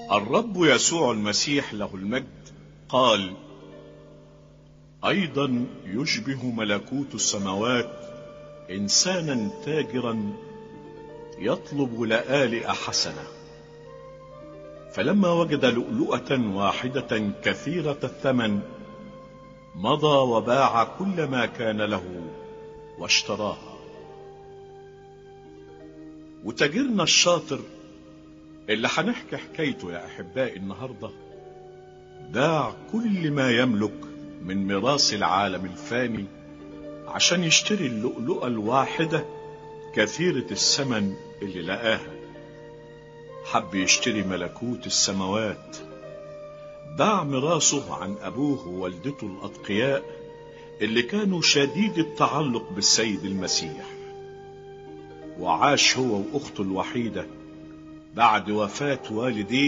الرب يسوع المسيح له المجد قال ايضا يشبه ملكوت السماوات انسانا تاجرا يطلب لآلئ حسنه فلما وجد لؤلؤه واحده كثيره الثمن مضى وباع كل ما كان له واشتراها وتاجرنا الشاطر اللي هنحكي حكايته يا احبائي النهارده باع كل ما يملك من ميراث العالم الفاني عشان يشتري اللؤلؤه الواحده كثيره الثمن اللي لقاها حب يشتري ملكوت السماوات باع ميراثه عن ابوه ووالدته الاتقياء اللي كانوا شديد التعلق بالسيد المسيح وعاش هو واخته الوحيده بعد وفاه والديه